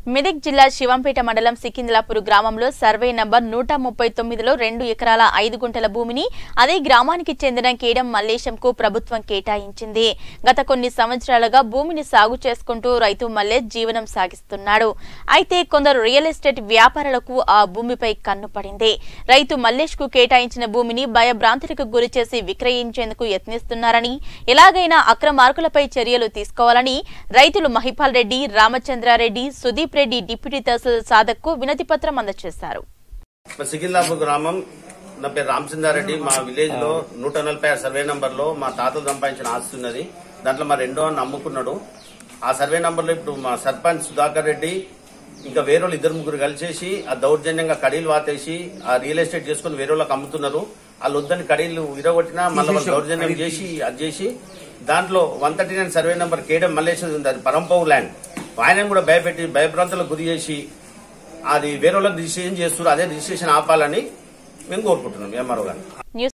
మెదక్ జిల్లా శివంపేట మండలం సికింద్లాపూర్ గ్రామంలో సర్వే నంబర్ నూట ముప్పై తొమ్మిదిలో రెండు ఎకరాల ఐదు గుంటల భూమిని అదే గ్రామానికి చెందిన కేడం మల్లేశంకు ప్రభుత్వం కేటాయించింది గత కొన్ని సంవత్సరాలుగా భూమిని సాగు చేసుకుంటూ రైతు మల్లేష్ జీవనం సాగిస్తున్నాడు అయితే కొందరు రియల్ ఎస్టేట్ వ్యాపారులకు ఆ భూమిపై కన్ను పడింది రైతు మల్లేష్ కు కేటాయించిన భూమిని భయభ్రాంతులకు గురి చేసి విక్రయించేందుకు యత్నిస్తున్నారని ఎలాగైనా అక్రమార్కులపై చర్యలు తీసుకోవాలని రైతులు మహిపాల్ రెడ్డి రామచంద్రారెడ్డి సుదీప్ రెడ్డి డిప్యూటీ తహసీల్దార్ సాదక్ కు వినతి పత్రం అందజేశారు మా సికింద్లాపూర్ గ్రామం నా పేరు రామచంద్రారెడ్డి మా విలేజ్ లో నూట నలభై ఆరు సర్వే నంబర్ లో మా తాతలు సంపాదించిన ఆస్తి ఉన్నది దాంట్లో మా రెండో అన్న అమ్ముకున్నాడు ఆ సర్వే నంబర్ లో ఇప్పుడు మా సర్పంచ్ సుధాకర్ రెడ్డి ఇంకా వేరే ఇద్దరు ముగ్గురు కలిసేసి ఆ దౌర్జన్యంగా కడీలు వాతేసి ఆ రియల్ ఎస్టేట్ చేసుకుని వేరే వాళ్ళకి అమ్ముతున్నారు వాళ్ళు వద్దని కడీలు విరగొట్టినా మళ్ళీ వాళ్ళు దౌర్జన్యం చేసి అది చేసి దాంట్లో one thirty nine survey number కేడం మల్లేశ్వరి ఉంది అది పరంపవు ల్యాండ్ ఆయన కూడా భయపెట్టి భయభ్రాంతులకు గురి చేసి అది వేరే వాళ్ళకి రిజిస్ట్రేషన్ చేస్తున్నారు అదే రిజిస్ట్రేషన్ ఆపాలని మేము కోరుకుంటున్నాం ఎంఆర్ఓ గారు న్యూస్